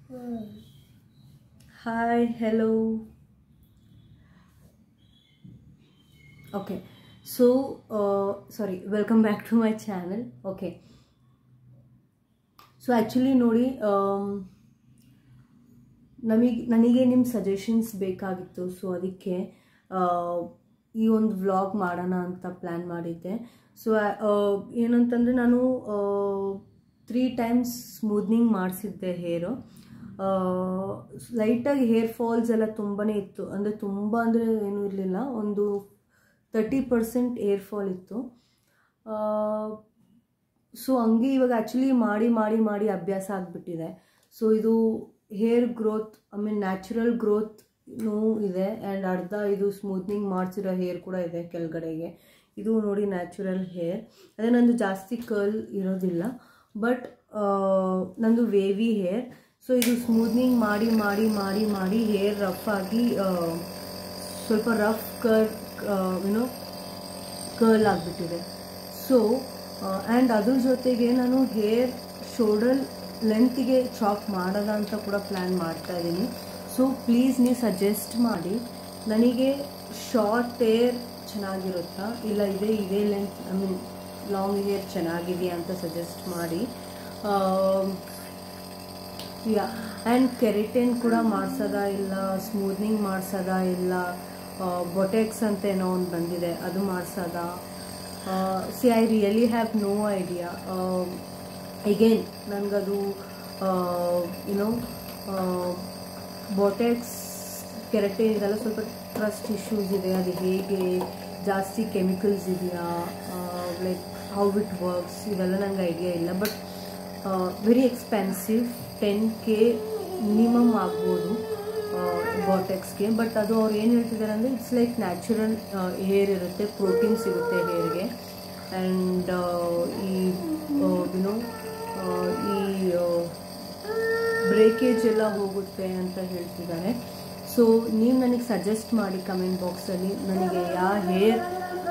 Hi, hello. Okay, so uh, sorry, welcome back to my channel. Okay, so actually ನೋಡಿ ನಮಗೆ ನನಗೆ ನಿಮ್ಮ suggestions ಬೇಕಾಗಿತ್ತು ಸೊ ಅದಕ್ಕೆ ಆ, ಈ ಒಂದು ವ್ಲಾಗ್ ಮಾಡೋಣ ಅಂತ ಪ್ಲ್ಯಾನ್ ಮಾಡಿದ್ದೆ ಸೊ ಏನಂತಂದರೆ ನಾನು ತ್ರೀ ಟೈಮ್ಸ್ ಸ್ಮೂದ್ನಿಂಗ್ ಮಾಡಿಸಿದ್ದೆ ಹೇರು ಲೈಟಾಗಿ ಹೇರ್ ಫಾಲ್ಸ್ ಎಲ್ಲ ತುಂಬಾ ಇತ್ತು ಅಂದರೆ ತುಂಬ ಅಂದರೆ ಏನೂ ಇರಲಿಲ್ಲ ಒಂದು ತರ್ಟಿ ಪರ್ಸೆಂಟ್ ಏರ್ ಫಾಲ್ ಇತ್ತು ಸೊ ಹಂಗೆ ಇವಾಗ ಆ್ಯಕ್ಚುಲಿ ಮಾಡಿ ಮಾಡಿ ಮಾಡಿ ಅಭ್ಯಾಸ ಆಗಿಬಿಟ್ಟಿದೆ ಸೊ ಇದು hair growth I mean natural ಗ್ರೋತ್ನೂ ಇದೆ ಆ್ಯಂಡ್ ಅರ್ಧ ಇದು ಸ್ಮೂತ್ನಿಂಗ್ ಮಾಡಿಸಿರೋ ಹೇರ್ ಕೂಡ ಇದೆ ಕೆಳಗಡೆಗೆ ಇದು ನೋಡಿ ನ್ಯಾಚುರಲ್ ಹೇರ್ ಅದೇ ನಂದು ಜಾಸ್ತಿ ಕರ್ಲ್ ಇರೋದಿಲ್ಲ ಬಟ್ ನಂದು ವೇವಿ ಹೇರ್ ಸೊ ಇದು ಸ್ಮೂತ್ನಿಂಗ್ ಮಾಡಿ ಮಾಡಿ ಮಾಡಿ ಮಾಡಿ ಹೇರ್ ರಫ್ ಆಗಿ ಆ, ಸ್ವಲ್ಪ ರಫ್ ಕರ್ ಏನೋ ಕರ್ಲ್ ಆಗಿಬಿಟ್ಟಿದೆ ಸೊ ಆ್ಯಂಡ್ ಅದ್ರ ಜೊತೆಗೆ ನಾನು ಹೇರ್ ಶೋಲ್ಡರ್ ಲೆಂತಿಗೆ ಚಾಪ್ ಮಾಡೋದ ಅಂತ ಕೂಡ ಪ್ಲ್ಯಾನ್ ಮಾಡ್ತಾ ಇದ್ದೀನಿ ಸೊ ಪ್ಲೀಸ್ ನೀವು ಸಜೆಸ್ಟ್ ಮಾಡಿ ನನಗೆ ಶಾರ್ಟ್ ಹೇರ್ ಚೆನ್ನಾಗಿರುತ್ತಾ ಇಲ್ಲ ಇದೇ ಇದೇ length I mean long hair ಚೆನ್ನಾಗಿದೆಯಾ ಅಂತ ಸಜೆಸ್ಟ್ ಮಾಡಿ ಯಾ ಆ್ಯಂಡ್ ಕೆರಿಟಿನ್ ಕೂಡ ಮಾಡ್ಸೋದ ಇಲ್ಲ ಸ್ಮೂತ್ನಿಂಗ್ ಮಾಡ್ಸೋದ ಇಲ್ಲ ಬೊಟೆಕ್ಸ್ ಅಂತ ಏನೋ ಒಂದು ಬಂದಿದೆ ಅದು ಮಾಡ್ಸೋದ see I really have no idea again ನನಗದು ಯುನೋ ಬೊಟೆಕ್ಸ್ ಕೆರಟಿನ್ ಇದೆಲ್ಲ ಸ್ವಲ್ಪ ಟ್ರಸ್ಟ್ ಇಶ್ಯೂಸ್ ಇದೆ ಅದು ಹೇಗೆ ಜಾಸ್ತಿ ಕೆಮಿಕಲ್ಸ್ ಇದೆಯಾ ಲೈಕ್ ಹೌ ಇಟ್ ವರ್ಕ್ಸ್ ಇವೆಲ್ಲ ನಂಗೆ ಐಡಿಯಾ ಇಲ್ಲ but very expensive ten K minimum ಆಗ್ಬೋದು ಬಾಟೆಕ್ಸ್ಗೆ ಬಟ್ ಅದು ಅವ್ರು ಏನು ಹೇಳ್ತಿದ್ದಾರೆ ಅಂದರೆ ಇಟ್ಸ್ ಲೈಕ್ ನ್ಯಾಚುರಲ್ ಹೇರ್ ಇರುತ್ತೆ ಪ್ರೋಟೀನ್ ಸಿಗುತ್ತೆ ಹೇರ್ಗೆ ಆ್ಯಂಡ್ ಈ ಯುನೋ ಈ ಬ್ರೇಕೇಜ್ ಎಲ್ಲ ಹೋಗುತ್ತೆ ಅಂತ ಹೇಳ್ತಿದ್ದಾರೆ ಸೊ ನೀವು ನನಗೆ ಸಜೆಸ್ಟ್ ಮಾಡಿ ಕಮೆಂಟ್ ಬಾಕ್ಸಲ್ಲಿ ನನಗೆ ಯಾವ ಹೇರ್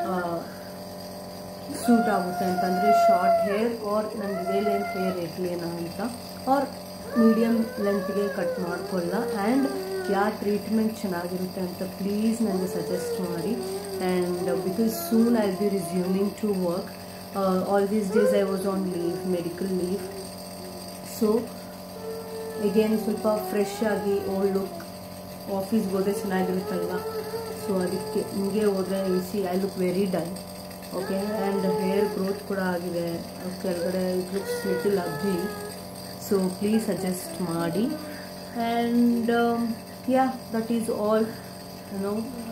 ಸೂಟ್ ಆಗುತ್ತೆ ಅಂತಂದರೆ ಶಾರ್ಟ್ ಹೇರ್ ಆರ್ ನನಗೆ ಇದೇ ಲೆಂತ್ ಹೇರ್ ಇರಲೇನಾ ಅಂತ ಆರ್ ಮೀಡಿಯಮ್ ಲೆಂತ್ಗೆ ಕಟ್ ಮಾಡ್ಕೊಳ್ಳ ಆ್ಯಂಡ್ ಯಾವ ಟ್ರೀಟ್ಮೆಂಟ್ ಚೆನ್ನಾಗಿರುತ್ತೆ ಅಂತ ಪ್ಲೀಸ್ ನನಗೆ ಸಜೆಸ್ಟ್ ಮಾಡಿ and because soon I be resuming to work all these days I was on leave medical leave so again ಸ್ವಲ್ಪ ಫ್ರೆಶ್ ಆಗಿ ಓಲ್ಡ್ ಲುಕ್ ಆಫೀಸ್ಗೆ ಹೋದ್ರೆ ಚೆನ್ನಾಗಿರುತ್ತಲ್ವ ಸೊ ಅದಕ್ಕೆ ಹಿಂಗೆ ಹೋದರೆ see I look very done okay and hair growth ಕೂಡ ಆಗಿದೆ ಕೆಳಗಡೆ it looks little ugly so please suggest ಮಾಡಿ and yeah that is all no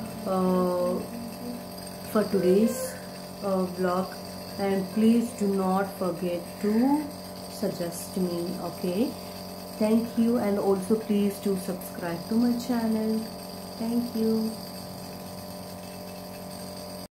for today's blog and please do not forget to suggest me okay thank you and also please do subscribe to my channel thank you